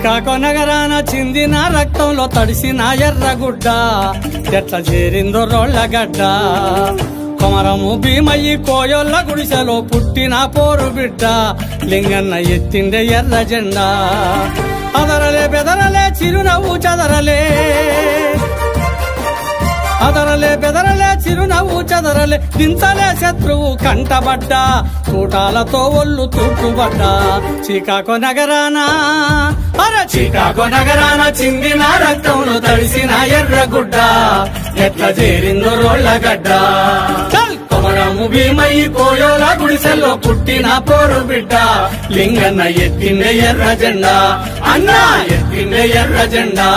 శ్రీకాకు నగరాన చిందిన రక్తంలో తడిసిన ఎర్రగుడ్డ ఎట్లా చేరిందో రోళ్ళగడ్డ కొమరము భీమయ్యి కోయొల్ల గుడిసెలో పుట్టిన పోరు బిడ్డ లింగన్న ఎత్తిండే ఎర్ర జెండా అదరలే బెదరలే చిరునవ్వు చదరలే అదరలే బెదరలే చిరునవ్వు చదరలే దించలే శత్రువు కంటబడ్డా తూటాలతో ఒళ్ళు తూట్టుబడ్డా చీకాకో నగరాన అరే చీకాకో నగరాన చిందిన రక్తంలో తడిసిన ఎర్రగుడ్డ ఎట్లా చేరిందో రోళ్ళగడ్డ చల్ కొమరము భీమయ్యి కోయోల గుడిసెల్లో పుట్టిన పోరు బిడ్డ లింగన్న ఎత్తిండే ఎర్ర జెండా అన్నా ఎత్తిండే ఎర్ర జెండా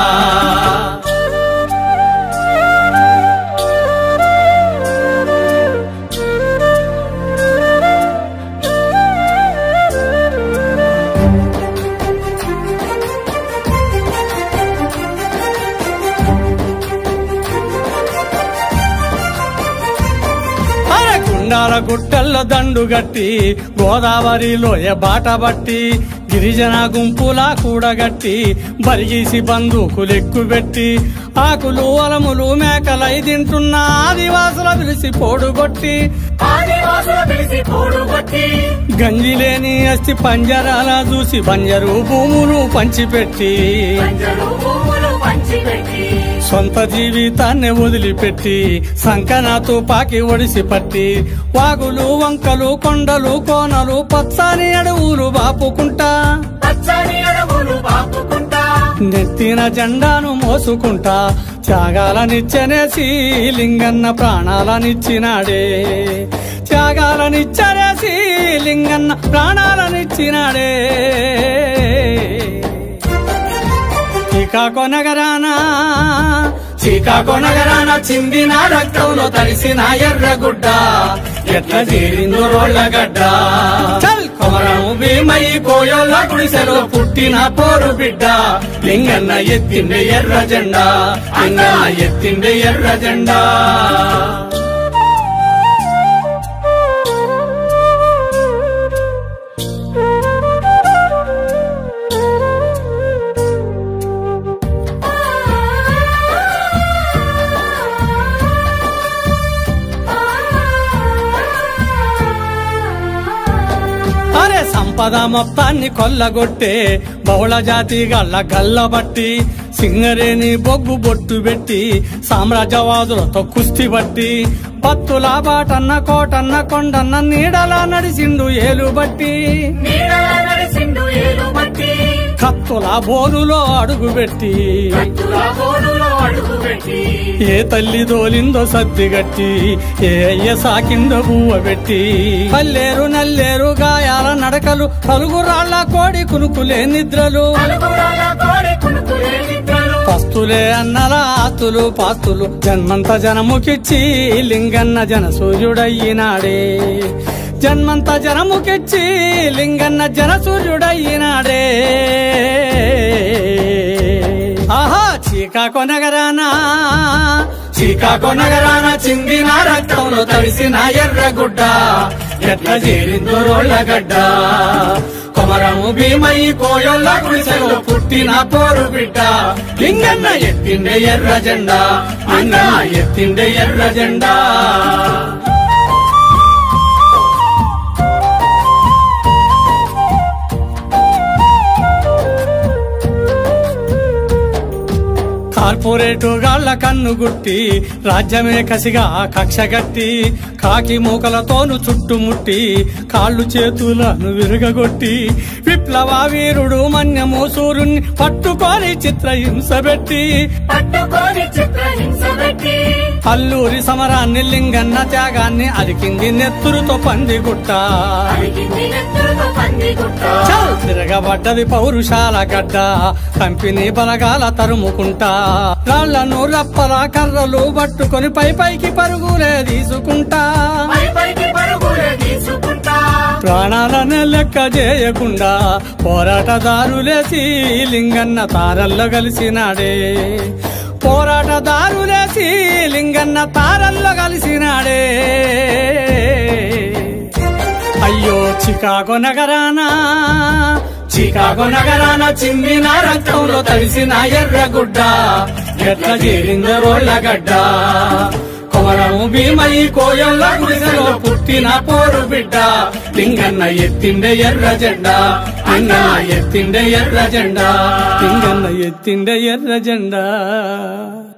అరే గుండాల గుట్టల్లో దండు గట్టి గోదావరిలో ఏ బాట బట్టి గిరిజన గుంపులా కూడగట్టి బరిగీసి బందూకులెక్కు పెట్టి ఆకులు అలములు మేకలై తింటున్న ఆదివాసుల పిలిచి పోడుగొట్టి ఆదివాసుల పిలిచి కూడుగొట్టి గంజి లేని అస్థి పంజరాల చూసి బంజరు భూములు పంచిపెట్టి పంజరు భూములు పంచిపెట్టి సొంత జీవితాన్ని వదిలిపెట్టి సంకన తుపాకి ఒడిసి పట్టి వాగులు వంకలు కొండలు కోనలు పచ్చని అడవులు బాపుకుంటా పచ్చని అడవులు బాపుకుంటా నెత్తిన జెండాను మోసుకుంటా త్యాగాలనిచ్చనేసి లింగన్న ప్రాణాలనిచ్చినాడే త్యాగాలనిచ్చనేసి లింగన్న ప్రాణాలనిచ్చినాడే శ్రీకాకో నగరాన శ్రీకాకో నగరాన చిందిన రక్తంలో తడిసిన ఎర్రగుడ్డ ఎట్లా చేరిందో రోళ్ళగడ్డ చల్ కొమరము భీమయ్యి కోయోళ్ళ గుడిసెలో పుట్టిన పోరు బిడ్డ లింగన్న ఎత్తిండే ఎర్ర జెండా అన్న ఎత్తిండే ఎర్ర జెండా అరే సంపద మొత్తాన్ని కొల్లగొట్టే బహుళ జాతి గల్ల గల్లబట్టి సింగరేని బొగ్గు బొట్టు పెట్టి సామ్రాజ్యవాదులతో కుస్తీ బట్టి పత్తుల బాటన్న కోటన్న కొండన్న నీడలా నడిసిండు ఏలు బట్టి నీడల నడిసిండు ఏలు బట్టి కత్తుల బోరులో అడుగు పెట్టి కత్తుల బోరులో అడుగు పెట్టి ఏ తల్లి దోలిందో సర్దిగట్టి ఏ అయ్య సాకిందో బువ్వ పెట్టి పల్లేరు నల్లేరు గాయాల నడకలు పలుగురాళ్ల కోడి కునుకులే నిద్రలు పలుగురాల కోడి కునుకులే నిద్రలు పస్తులే అన్నల ఆస్తులు పాస్తులు జన్మంత జనముకిచ్చి లింగన్న జన సూర్యుడయ్యినాడే జన్మంత జనముకిచ్చి లింగన్న జన సూర్యుడయ్యినాడే ఆహా చీకాకో నగరాన చీకాకో నగరాన చిందిన రక్తంలో తడిసిన ఎర్రగుడ్డ ఎట్లా చేరిందో రోళ్ళగడ్డ కొమరము భీమయ్యి కోయొల్ల గుడిసెలో పుట్టిన పోరు బిడ్డ లింగన్న ఎత్తిండే ఎర్ర జెండా అన్న ఎత్తిండే ఎర్ర జెండా కార్పొరేటు గాళ్ల కన్ను గుట్టి రాజ్యమే కసిగా కక్ష గట్టి కాకి మూకలతోను చుట్టుముట్టి కాళ్ళు చేతులను విరగగొట్టి విప్లవ వీరుడు మన్యము సూర్యుని పట్టుకొని చిత్రహింస పెట్టి పట్టుకొని చిత్రహింస పెట్టి అల్లూరి సమరాన్ని లింగన్న త్యాగాన్ని అరికింది నెత్తురుతో పందిగుట్ట అడిగింది నెత్తురుతో పంది గుట్ట చల్ తిరగబడ్డది పౌరుషాల గడ్డ కంపెనీ బలగాల తరుముకుంటా రాళ్లను రప్పల కర్రలు పట్టుకొని పై పైకి పరుగులే తీసుకుంటా పై పైకి పరుగులే తీసుకుంటా ప్రాణాలనే లెక్క చేయకుండా పోరాటదారులేసి లింగన్న తారల్లో కలిసినాడే పోరాటదారులేసి లింగన్న తారల్లో కలిసినాడే అయ్యో చికాగో నగరాన చికాగో నగరాన చిందిన రక్తంలో తడిసిన ఎర్రగుడ్డ ఎట్ల చేరింద రోళ్ళగడ్డ కొమరము భీమయి కోయంలో గుడిసెలో పుట్టిన పోరు బిడ్డ లింగన్న ఎత్తిండే ఎర్ర జెండా లింగన్న ఎత్తిండే ఎర్ర జెండా లింగన్న ఎత్తిండే ఎర్ర జెండా